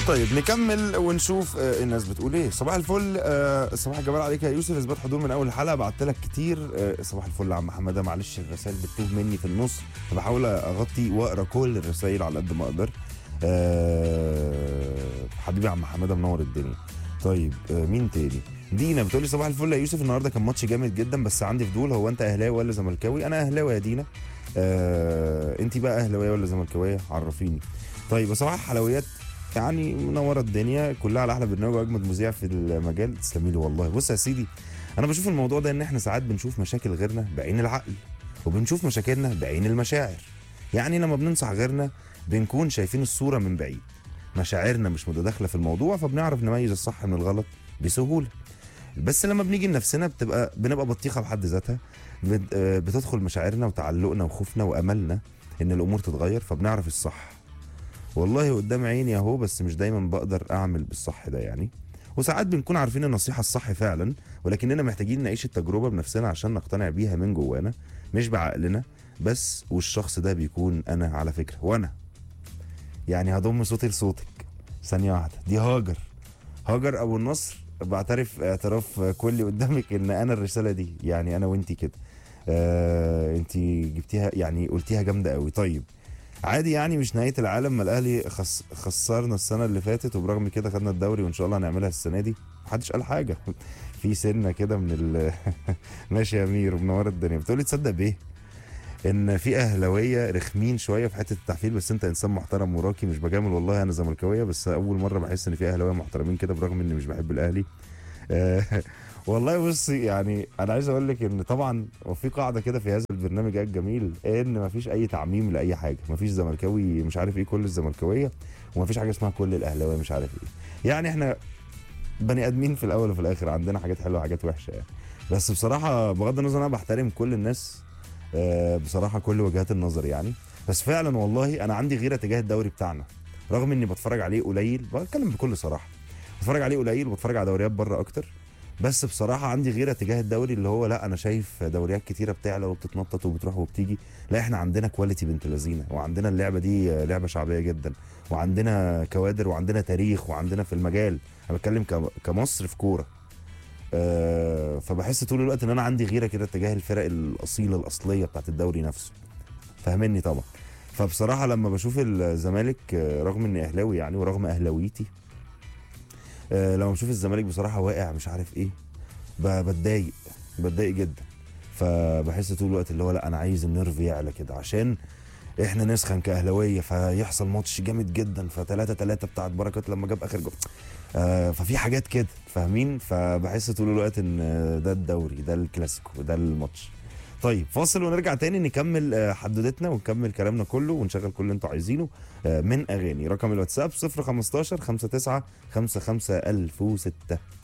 طيب نكمل ونشوف آه، الناس بتقول ايه صباح الفل آه، صباح الجمال عليك يا يوسف اثبات حضور من اول حلقه بعت لك كتير آه، صباح الفل يا عم حماده معلش الرسائل بتتوه مني في النص فبحاول اغطي واقرا كل الرسائل على قد ما اقدر آه، حبيبي يا عم حماده منور الدنيا طيب آه، مين تاني دينا بتقولي صباح الفل يا يوسف النهارده كان ماتش جامد جدا بس عندي فضول هو انت اهلاوي ولا زملكاوي انا اهلاوي يا دينا آه، انت بقى اهلاويه ولا زملكاويه عرفيني طيب يا صباح الحلويات يعني منوره الدنيا كلها على احلى برنامج واجمد مذيع في المجال تسلمي لي والله بص يا سيدي انا بشوف الموضوع ده ان احنا ساعات بنشوف مشاكل غيرنا بعين العقل وبنشوف مشاكلنا بعين المشاعر يعني لما بننصح غيرنا بنكون شايفين الصوره من بعيد مشاعرنا مش متداخله في الموضوع فبنعرف نميز الصح من الغلط بسهوله بس لما بنيجي لنفسنا بتبقى بنبقى بطيخه بحد ذاتها بت- آه، بتدخل مشاعرنا وتعلقنا وخوفنا واملنا ان الامور تتغير فبنعرف الصح والله قدام عيني اهو بس مش دايما بقدر اعمل بالصح ده يعني وساعات بنكون عارفين النصيحة الصح فعلا ولكننا محتاجين نعيش التجربة بنفسنا عشان نقتنع بيها من جوانا مش بعقلنا بس والشخص ده بيكون انا على فكرة وانا يعني هضم صوتي لصوتك ثانية واحدة دي هاجر هاجر ابو النصر بعترف اعتراف كلي قدامك ان انا الرسالة دي يعني انا وانتي كده آه انت جبتيها يعني قلتيها جامدة قوي طيب عادي يعني مش نهايه العالم ما الاهلي خس... خسرنا السنه اللي فاتت وبرغم كده خدنا الدوري وان شاء الله هنعملها السنه دي محدش قال حاجه في سنه كده من ال ماشي يا امير منور الدنيا بتقولي تصدق بايه ان في اهلاويه رخمين شويه في حته التحفيل بس انت انسان محترم وراكي مش بجامل والله انا زملكاويه بس اول مره بحس ان في اهلاويه محترمين كده برغم اني مش بحب الاهلي آه، والله بصي يعني انا عايز اقول لك ان طبعا وفي قاعده كده في هذا البرنامج الجميل ان مفيش اي تعميم لاي حاجه مفيش زملكاوي مش عارف ايه كل الزملكاويه ومفيش حاجه اسمها كل الاهلاويه مش عارف ايه يعني احنا بني ادمين في الاول وفي الاخر عندنا حاجات حلوه وحاجات وحشه يعني بس بصراحه بغض النظر انا بحترم كل الناس آه، بصراحه كل وجهات النظر يعني بس فعلا والله انا عندي غيره تجاه الدوري بتاعنا رغم اني بتفرج عليه قليل بتكلم بكل صراحه بتفرج عليه قليل وبتفرج على دوريات بره اكتر بس بصراحه عندي غيره تجاه الدوري اللي هو لا انا شايف دوريات كتيره بتعلى وبتتنطط وبتروح وبتيجي لا احنا عندنا كواليتي بنت لذينه وعندنا اللعبه دي لعبه شعبيه جدا وعندنا كوادر وعندنا تاريخ وعندنا في المجال انا بتكلم ك- كمصر في كوره آه، فبحس طول الوقت ان انا عندي غيره كده تجاه الفرق الاصيله الاصليه بتاعت الدوري نفسه فاهمني طبعا فبصراحه لما بشوف الزمالك آه، رغم اني اهلاوي يعني ورغم اهلاويتي آه، لما بشوف الزمالك بصراحه واقع مش عارف ايه ب- بتضايق بتضايق جدا فبحس طول الوقت اللي هو لا انا عايز النيرف يعلى كده عشان احنا نسخن كاهلاويه فيحصل ماتش جامد جدا فتلاتة تلاتة بتاعت بركات لما جاب اخر جول آه ففي حاجات كده فاهمين فبحس طول الوقت ان آه، ده الدوري ده الكلاسيكو ده الماتش طيب فاصل ونرجع تاني نكمل آه، حدوتتنا ونكمل كلامنا كله ونشغل كل اللي انتوا عايزينه آه، من اغاني رقم الواتساب 015 59 55 1006